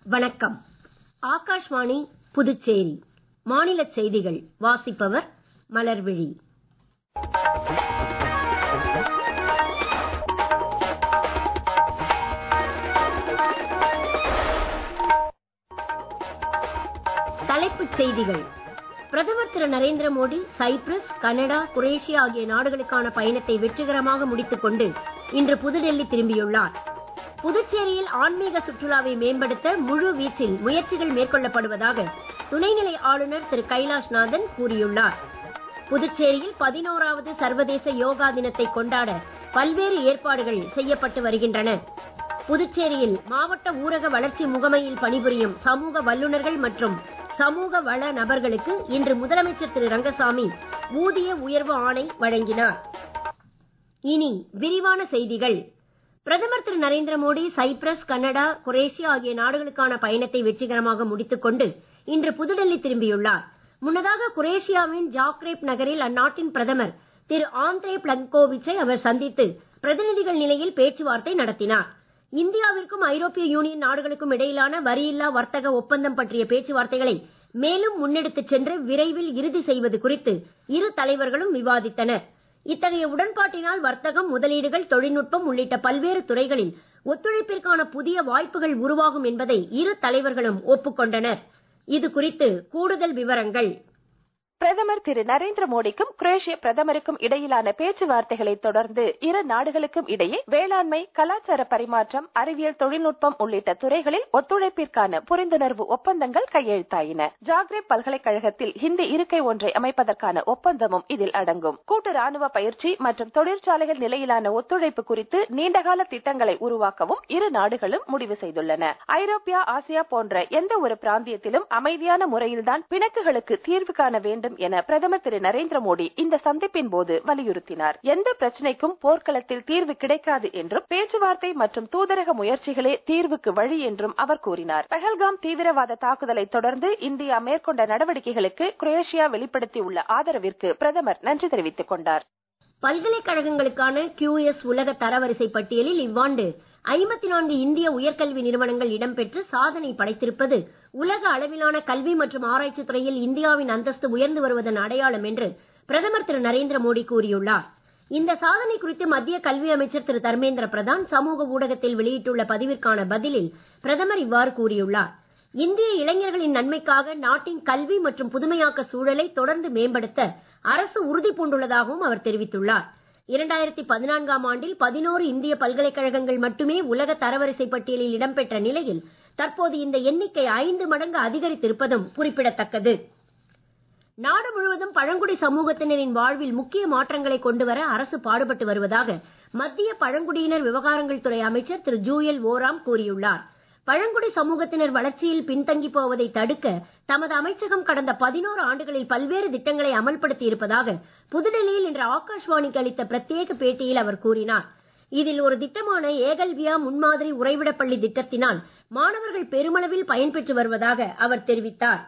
வணக்கம் ஆகாஷ்வாணி புதுச்சேரி மாநிலச் செய்திகள் வாசிப்பவர் மலர்விழி தலைப்புச் செய்திகள் பிரதமர் Thiru Narendra Modi Cyprus Canada Croatia ஆகிய நாடுகளுக்கான பயணத்தை வெற்றிகரமாக முடித்துக் கொண்டு இன்று புதுடெல்லி திரும்பியுள்ளார் புதுச்சேரியில் ஆன்மீக சுற்றுலாவை மேம்படுத்த முழு வீச்சில் முயற்சிகள் மேற்கொள்ளப்படுவதாக துணைநிலை ஆளுநர் திரு கைலாஷ்நாதன் கூறியுள்ளார் புதுச்சேரியில் பதினோராவது சர்வதேச யோகா தினத்தை கொண்டாட பல்வேறு ஏற்பாடுகள் செய்யப்பட்டு வருகின்றன புதுச்சேரியில் மாவட்ட ஊரக வளர்ச்சி முகமையில் பணிபுரியும் சமூக வல்லுநர்கள் மற்றும் சமூக வள நபர்களுக்கு இன்று முதலமைச்சர் திரு ரங்கசாமி ஊதிய உயர்வு ஆணை வழங்கினார் இனி விரிவான செய்திகள் பிரதமர் Thiru Narendra Modi Cyprus Canada Croatia ஆகிய நாடுகளுக்கான பயணத்தை வெற்றிகரமாக முடித்துக் கொண்டு இன்று புதுடெல்லி திரும்பியுள்ளார் முன்னதாக குரேஷியாவின் ஜாக்ரேப் நகரில் அந்நாட்டின் பிரதமர் திரு ஆந்திரே பிளங்கோவிச்சை அவர் சந்தித்து பிரதிநிதிகள் நிலையில் பேச்சுவார்த்தை நடத்தினார் இந்தியாவிற்கும் ஐரோப்பிய யூனியன் நாடுகளுக்கும் இடையிலான வரியில்லா வர்த்தக ஒப்பந்தம் பற்றிய பேச்சுவார்த்தைகளை மேலும் முன்னெடுத்துச் சென்று விரைவில் இறுதி செய்வது குறித்து இரு தலைவர்களும் விவாதித்தனர் இத்தகைய உடன்பாட்டினால் வர்த்தகம் முதலீடுகள் தொழில்நுட்பம் உள்ளிட்ட பல்வேறு துறைகளில் ஒத்துழைப்பிற்கான புதிய வாய்ப்புகள் உருவாகும் என்பதை இரு தலைவர்களும் ஒப்புக்கொண்டனர் இது குறித்து கூடுதல் விவரங்கள் பிரதமர் திரு நரேந்திர மோடிக்கும் குரேஷிய பிரதமருக்கும் இடையிலான பேச்சுவார்த்தைகளை தொடர்ந்து இரு நாடுகளுக்கும் இடையே வேளாண்மை கலாச்சார பரிமாற்றம் அறிவியல் தொழில்நுட்பம் உள்ளிட்ட துறைகளில் ஒத்துழைப்பிற்கான புரிந்துணர்வு ஒப்பந்தங்கள் கையெழுத்தாயின ஜாக்ரேப் பல்கலைக்கழகத்தில் ஹிந்தி இருக்கை ஒன்றை அமைப்பதற்கான ஒப்பந்தமும் இதில் அடங்கும் கூட்டு ராணுவ பயிற்சி மற்றும் தொழிற்சாலைகள் நிலையிலான ஒத்துழைப்பு குறித்து நீண்டகால திட்டங்களை உருவாக்கவும் இரு நாடுகளும் முடிவு செய்துள்ளன ஐரோப்பியா ஆசியா போன்ற எந்த ஒரு பிராந்தியத்திலும் அமைதியான முறையில்தான் பிணக்குகளுக்கு தீர்வு காண வேண்டும் வேண்டும் என பிரதமர் திரு நரேந்திர மோடி இந்த சந்திப்பின் போது வலியுறுத்தினார் எந்த பிரச்சனைக்கும் போர்க்களத்தில் தீர்வு கிடைக்காது என்றும் பேச்சுவார்த்தை மற்றும் தூதரக முயற்சிகளே தீர்வுக்கு வழி என்றும் அவர் கூறினார் பஹல்காம் தீவிரவாத தாக்குதலை தொடர்ந்து இந்தியா மேற்கொண்ட நடவடிக்கைகளுக்கு குரேஷியா வெளிப்படுத்தியுள்ள ஆதரவிற்கு பிரதமர் நன்றி தெரிவித்துக் கொண்டார் பல்கலைக்கழகங்களுக்கான கியூஎஸ் உலக தரவரிசை பட்டியலில் இவ்வாண்டு ஐம்பத்தி நான்கு இந்திய உயர்கல்வி நிறுவனங்கள் இடம்பெற்று சாதனை படைத்திருப்பது உலக அளவிலான கல்வி மற்றும் ஆராய்ச்சி துறையில் இந்தியாவின் அந்தஸ்து உயர்ந்து வருவதன் அடையாளம் என்று பிரதமர் திரு நரேந்திர மோடி கூறியுள்ளார் இந்த சாதனை குறித்து மத்திய கல்வி அமைச்சர் திரு தர்மேந்திர பிரதான் சமூக ஊடகத்தில் வெளியிட்டுள்ள பதிவிற்கான பதிலில் பிரதமர் இவ்வாறு கூறியுள்ளார் இந்திய இளைஞர்களின் நன்மைக்காக நாட்டின் கல்வி மற்றும் புதுமையாக்க சூழலை தொடர்ந்து மேம்படுத்த அரசு உறுதி பூண்டுள்ளதாகவும் அவர் தெரிவித்துள்ளார் இரண்டாயிரத்தி பதினான்காம் ஆண்டில் பதினோரு இந்திய பல்கலைக்கழகங்கள் மட்டுமே உலக தரவரிசை பட்டியலில் இடம்பெற்ற நிலையில் தற்போது இந்த எண்ணிக்கை ஐந்து மடங்கு அதிகரித்திருப்பதும் குறிப்பிடத்தக்கது நாடு முழுவதும் பழங்குடி சமூகத்தினரின் வாழ்வில் முக்கிய மாற்றங்களை கொண்டுவர அரசு பாடுபட்டு வருவதாக மத்திய பழங்குடியினர் விவகாரங்கள் துறை அமைச்சர் திரு ஜூயல் ஓராம் கூறியுள்ளார் பழங்குடி சமூகத்தினர் வளர்ச்சியில் பின்தங்கி போவதை தடுக்க தமது அமைச்சகம் கடந்த பதினோரு ஆண்டுகளில் பல்வேறு திட்டங்களை அமல்படுத்தி இருப்பதாக புதுடெல்லியில் இன்று ஆகாஷ்வாணிக்கு அளித்த பிரத்யேக பேட்டியில் அவர் கூறினார் இதில் ஒரு திட்டமான ஏகல்வியா முன்மாதிரி உறைவிடப் பள்ளி திட்டத்தினால் மாணவர்கள் பெருமளவில் பயன்பெற்று வருவதாக அவர் தெரிவித்தார்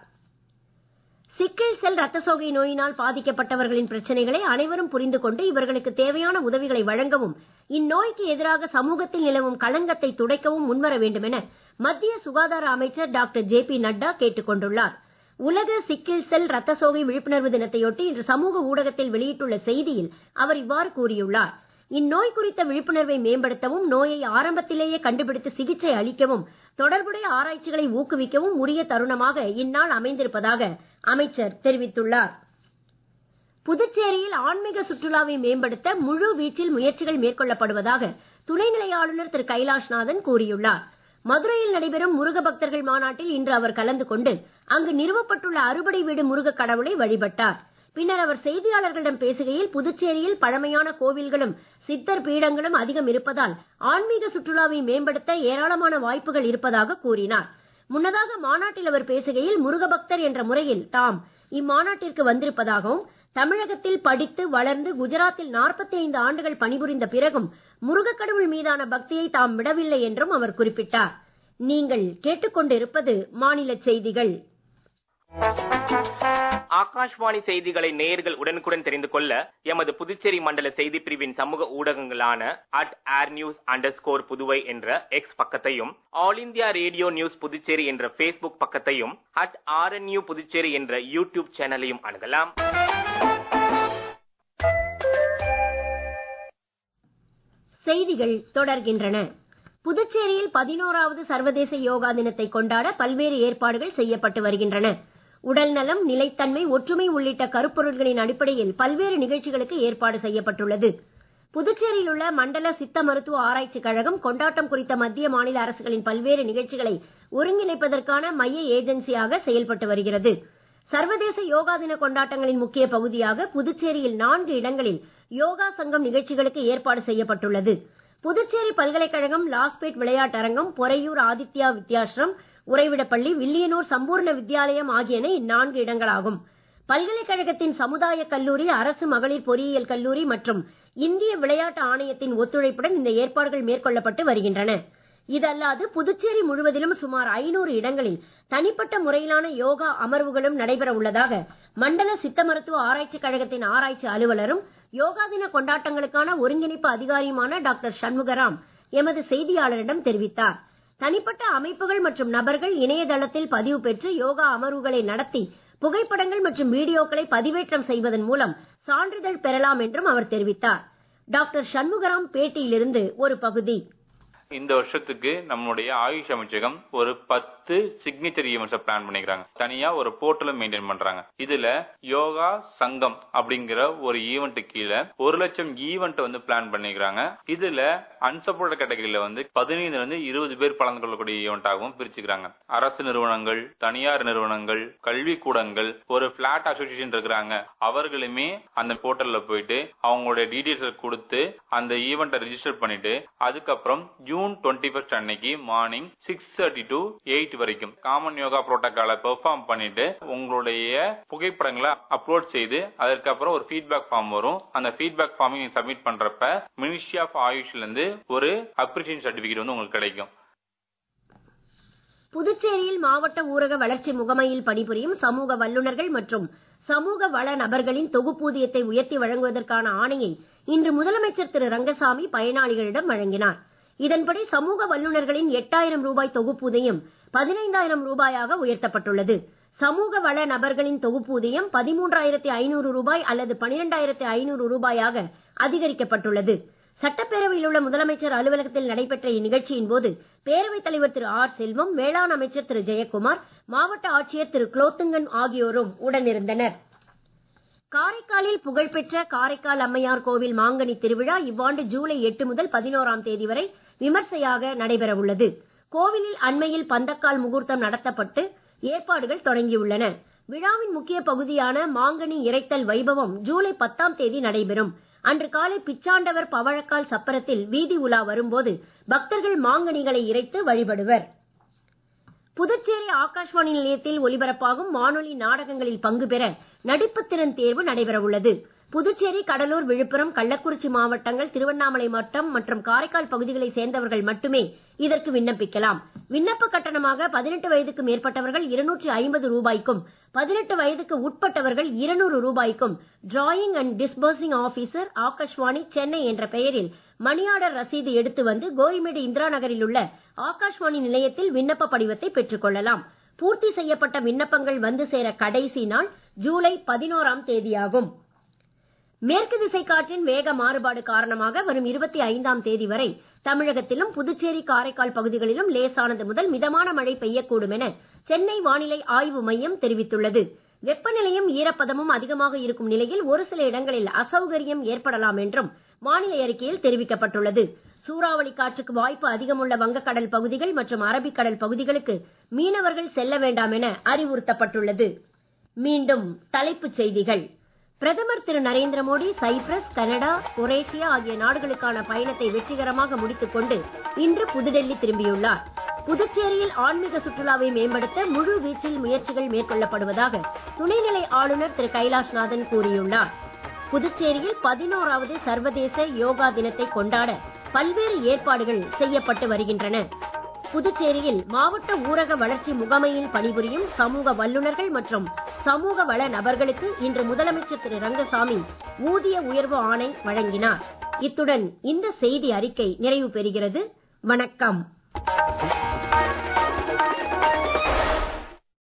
சிக்கிள் செல் ரத்த சோகை நோயினால் பாதிக்கப்பட்டவர்களின் பிரச்சனைகளை அனைவரும் புரிந்து கொண்டு இவர்களுக்கு தேவையான உதவிகளை வழங்கவும் இந்நோய்க்கு எதிராக சமூகத்தில் நிலவும் களங்கத்தை துடைக்கவும் முன்வர வேண்டும் என மத்திய சுகாதார அமைச்சர் டாக்டர் ஜே பி நட்டா கேட்டுக் கொண்டுள்ளார் உலக சிக்கிள் செல் ரத்த சோகை விழிப்புணர்வு தினத்தையொட்டி இன்று சமூக ஊடகத்தில் வெளியிட்டுள்ள செய்தியில் அவர் இவ்வாறு கூறியுள்ளார் இந்நோய் குறித்த விழிப்புணர்வை மேம்படுத்தவும் நோயை ஆரம்பத்திலேயே கண்டுபிடித்து சிகிச்சை அளிக்கவும் தொடர்புடைய ஆராய்ச்சிகளை ஊக்குவிக்கவும் உரிய தருணமாக இந்நாள் அமைந்திருப்பதாக அமைச்சர் தெரிவித்துள்ளார் புதுச்சேரியில் ஆன்மீக சுற்றுலாவை மேம்படுத்த முழு வீச்சில் முயற்சிகள் மேற்கொள்ளப்படுவதாக துணைநிலை ஆளுநர் திரு கைலாஷ்நாதன் கூறியுள்ளார் மதுரையில் நடைபெறும் முருக பக்தர்கள் மாநாட்டில் இன்று அவர் கலந்து கொண்டு அங்கு நிறுவப்பட்டுள்ள அறுபடை வீடு முருக கடவுளை வழிபட்டார் பின்னர் அவர் செய்தியாளர்களிடம் பேசுகையில் புதுச்சேரியில் பழமையான கோவில்களும் சித்தர் பீடங்களும் அதிகம் இருப்பதால் ஆன்மீக சுற்றுலாவை மேம்படுத்த ஏராளமான வாய்ப்புகள் இருப்பதாக கூறினார் முன்னதாக மாநாட்டில் அவர் பேசுகையில் முருகபக்தர் என்ற முறையில் தாம் இம்மாநாட்டிற்கு வந்திருப்பதாகவும் தமிழகத்தில் படித்து வளர்ந்து குஜராத்தில் நாற்பத்தி ஐந்து ஆண்டுகள் பணிபுரிந்த பிறகும் முருகக் கடவுள் மீதான பக்தியை தாம் விடவில்லை என்றும் அவர் குறிப்பிட்டார் நீங்கள் கேட்டுக்கொண்டிருப்பது மாநில செய்திகள் ஆகாஷ்வாணி செய்திகளை நேயர்கள் உடனுக்குடன் தெரிந்து கொள்ள எமது புதுச்சேரி மண்டல செய்தி பிரிவின் சமூக ஊடகங்களான at air news under score Puduvai என்ற எக்ஸ் பக்கத்தையும் all India radio news Puducherry என்ற பேஸ்புக் பக்கத்தையும் அட் ஆர்என்யூ புதுச்சேரி என்ற யூடியூப் சேனலையும் அணுகலாம் செய்திகள் தொடர்கின்றன புதுச்சேரியில் பதினோராவது சர்வதேச யோகா தினத்தை கொண்டாட பல்வேறு ஏற்பாடுகள் செய்யப்பட்டு வருகின்றன உடல் நலம் நிலைத்தன்மை ஒற்றுமை உள்ளிட்ட கருப்பொருள்களின் அடிப்படையில் பல்வேறு நிகழ்ச்சிகளுக்கு ஏற்பாடு செய்யப்பட்டுள்ளது புதுச்சேரியில் உள்ள மண்டல சித்த மருத்துவ ஆராய்ச்சி கழகம் கொண்டாட்டம் குறித்த மத்திய மாநில அரசுகளின் பல்வேறு நிகழ்ச்சிகளை ஒருங்கிணைப்பதற்கான மைய ஏஜென்சியாக செயல்பட்டு வருகிறது சர்வதேச யோகா தின கொண்டாட்டங்களின் முக்கிய பகுதியாக புதுச்சேரியில் நான்கு இடங்களில் யோகா சங்கம் நிகழ்ச்சிகளுக்கு ஏற்பாடு செய்யப்பட்டுள்ளது புதுச்சேரி பல்கலைக்கழகம் லாஸ்பேட் விளையாட்டரங்கம் பொறையூர் ஆதித்யா வித்யாஸ்ரம் உறைவிடப்பள்ளி வில்லியனூர் சம்பூர்ண வித்யாலயம் ஆகியன இந்நான்கு இடங்களாகும் பல்கலைக்கழகத்தின் சமுதாய கல்லூரி அரசு மகளிர் பொறியியல் கல்லூரி மற்றும் இந்திய விளையாட்டு ஆணையத்தின் ஒத்துழைப்புடன் இந்த ஏற்பாடுகள் மேற்கொள்ளப்பட்டு வருகின்றன இதல்லாது புதுச்சேரி முழுவதிலும் சுமார் ஐநூறு இடங்களில் தனிப்பட்ட முறையிலான யோகா அமர்வுகளும் நடைபெற உள்ளதாக மண்டல சித்த மருத்துவ ஆராய்ச்சி கழகத்தின் ஆராய்ச்சி அலுவலரும் யோகா தின கொண்டாட்டங்களுக்கான ஒருங்கிணைப்பு அதிகாரியுமான டாக்டர் சண்முகராம் எமது செய்தியாளரிடம் தெரிவித்தார் தனிப்பட்ட அமைப்புகள் மற்றும் நபர்கள் இணையதளத்தில் பதிவு பெற்று யோகா அமர்வுகளை நடத்தி புகைப்படங்கள் மற்றும் வீடியோக்களை பதிவேற்றம் செய்வதன் மூலம் சான்றிதழ் பெறலாம் என்றும் அவர் தெரிவித்தார் டாக்டர் சண்முகராம் பேட்டியிலிருந்து ஒரு பகுதி இந்த வருஷத்துக்கு நம்மளுடைய ஆயுஷ் அமைச்சகம் ஒரு பத்து சிக்னேச்சர் ஈவெண்ட்ஸை பிளான் பண்ணிக்கிறாங்க தனியா ஒரு போர்ட்டலும் மெயின்டைன் பண்றாங்க இதுல யோகா சங்கம் அப்படிங்கிற ஒரு ஈவெண்ட் கீழே ஒரு லட்சம் ஈவெண்ட் வந்து பிளான் பண்ணிக்கிறாங்க இதுல அன்சப்போர்ட் கேட்டகரியில வந்து பதினைந்துல இருந்து இருபது பேர் கலந்து கொள்ளக்கூடிய ஈவெண்ட்டாகவும் பிரிச்சுக்கிறாங்க அரசு நிறுவனங்கள் தனியார் நிறுவனங்கள் கல்வி கூடங்கள் ஒரு பிளாட் அசோசியேஷன் இருக்கிறாங்க அவர்களுமே அந்த போர்ட்டல்ல போயிட்டு அவங்களுடைய டீடைல்ஸ் கொடுத்து அந்த ஈவெண்ட்டை ரிஜிஸ்டர் பண்ணிட்டு அதுக்கப்புறம் ஜூன் டுவெண்ட்டி ஃபர்ஸ்ட் அன்னைக்கு morning six thirty to eight வரைக்கும் காமன் யோகா புரோட்டோகாலை பெர்ஃபார்ம் பண்ணிட்டு உங்களுடைய புகைப்படங்களை அப்லோட் செய்து அதற்கப்புறம் ஒரு ஃபீட்பேக் ஃபார்ம் வரும் அந்த ஃபீட்பேக் ஃபார்மையும் சப்மிட் பண்றப்ப மினிஸ்ட்ரி ஆஃப் ஆயுஷ்ல இருந்து ஒரு அப்ரிசியேஷன் சர்டிபிகேட் வந்து உங்களுக்கு கிடைக்கும் புதுச்சேரியில் மாவட்ட ஊரக வளர்ச்சி முகமையில் பணிபுரியும் சமூக வல்லுநர்கள் மற்றும் சமூக வள நபர்களின் தொகுப்பூதியத்தை உயர்த்தி வழங்குவதற்கான ஆணையை இன்று முதலமைச்சர் திரு ரங்கசாமி பயனாளிகளிடம் வழங்கினார் இதன்படி சமூக வல்லுநர்களின் எட்டாயிரம் ரூபாய் தொகுப்பூதியம் பதினைந்தாயிரம் ரூபாயாக உயர்த்தப்பட்டுள்ளது சமூக வள நபர்களின் தொகுப்பூதியம் பதிமூன்றாயிரத்தி ஐநூறு ரூபாய் அல்லது பனிரெண்டாயிரத்தி ஐநூறு ரூபாயாக அதிகரிக்கப்பட்டுள்ளது சட்டப்பேரவையில் உள்ள முதலமைச்சர் அலுவலகத்தில் நடைபெற்ற இந்நிகழ்ச்சியின் போது பேரவைத் தலைவர் திரு ஆர் செல்வம் வேளாண் அமைச்சர் திரு ஜெயக்குமார் மாவட்ட ஆட்சியர் திரு குலோத்துங்கன் ஆகியோரும் உடனிருந்தனர் காரைக்காலில் புகழ்பெற்ற காரைக்கால் அம்மையார் கோவில் மாங்கனி திருவிழா இவ்வாண்டு ஜூலை எட்டு முதல் பதினோராம் தேதி வரை விமர்சையாக நடைபெற உள்ளது கோவிலில் அண்மையில் பந்தக்கால் முகூர்த்தம் நடத்தப்பட்டு ஏற்பாடுகள் தொடங்கியுள்ளன விழாவின் முக்கிய பகுதியான மாங்கனி இறைத்தல் வைபவம் ஜூலை பத்தாம் தேதி நடைபெறும் அன்று காலை பிச்சாண்டவர் பவழக்கால் சப்பரத்தில் வீதி உலா வரும்போது பக்தர்கள் மாங்கனிகளை இறைத்து வழிபடுவர் புதுச்சேரி ஆகாஷ்வாணி நிலையத்தில் ஒலிபரப்பாகும் வானொலி நாடகங்களில் பங்கு பெற நடிப்புத் திறன் தேர்வு நடைபெற உள்ளது புதுச்சேரி கடலூர் விழுப்புரம் கள்ளக்குறிச்சி மாவட்டங்கள் திருவண்ணாமலை மாவட்டம் மற்றும் காரைக்கால் பகுதிகளை சேர்ந்தவர்கள் மட்டுமே இதற்கு விண்ணப்பிக்கலாம் விண்ணப்ப கட்டணமாக பதினெட்டு வயதுக்கு மேற்பட்டவர்கள் இருநூற்றி ஐம்பது ரூபாய்க்கும் பதினெட்டு வயதுக்கு உட்பட்டவர்கள் இருநூறு ரூபாய்க்கும் drawing and disbursing officer Akashvani Chennai என்ற பெயரில் மணியாடர் ரசீது எடுத்து வந்து கோரிமேடு இந்திரா நகரில் உள்ள ஆகாஷ்வாணி நிலையத்தில் விண்ணப்ப படிவத்தை பெற்றுக் கொள்ளலாம் பூர்த்தி செய்யப்பட்ட விண்ணப்பங்கள் வந்து சேர கடைசி நாள் ஜூலை பதினோராம் தேதியாகும் மேற்கு திசை காற்றின் வேக மாறுபாடு காரணமாக வரும் இருபத்தி ஐந்தாம் தேதி வரை தமிழகத்திலும் புதுச்சேரி காரைக்கால் பகுதிகளிலும் லேசானது முதல் மிதமான மழை பெய்யக்கூடும் என சென்னை வானிலை ஆய்வு மையம் தெரிவித்துள்ளது வெப்பநிலையும் ஈரப்பதமும் அதிகமாக இருக்கும் நிலையில் ஒரு சில இடங்களில் அசௌகரியம் ஏற்படலாம் என்றும் வானிலை அறிக்கையில் தெரிவிக்கப்பட்டுள்ளது சூறாவளி காற்றுக்கு வாய்ப்பு அதிகமுள்ள வங்கக்கடல் பகுதிகள் மற்றும் அரபிக்கடல் பகுதிகளுக்கு மீனவர்கள் செல்ல வேண்டாம் என அறிவுறுத்தப்பட்டுள்ளது மீண்டும் தலைப்புச் செய்திகள் பிரதமர் Thiru Narendra Modi Cyprus Canada Croatia ஆகிய நாடுகளுக்கான பயணத்தை வெற்றிகரமாக முடித்துக் கொண்டு இன்று புதுடெல்லி திரும்பியுள்ளார் புதுச்சேரியில் ஆன்மீக சுற்றுலாவை மேம்படுத்த முழு வீச்சில் முயற்சிகள் மேற்கொள்ளப்படுவதாக துணைநிலை ஆளுநர் திரு கைலாஷ்நாதன் கூறியுள்ளார் புதுச்சேரியில் பதினோராவது சர்வதேச யோகா தினத்தை கொண்டாட பல்வேறு ஏற்பாடுகள் செய்யப்பட்டு வருகின்றன புதுச்சேரியில் மாவட்ட ஊரக வளர்ச்சி முகமையில் பணிபுரியும் சமூக வல்லுநர்கள் மற்றும் சமூக வள நபர்களுக்கு இன்று முதலமைச்சர் திரு ரங்கசாமி ஊதிய உயர்வு ஆணை வழங்கினார் இத்துடன் இந்த செய்தி அறிக்கை நிறைவு பெறுகிறது வணக்கம்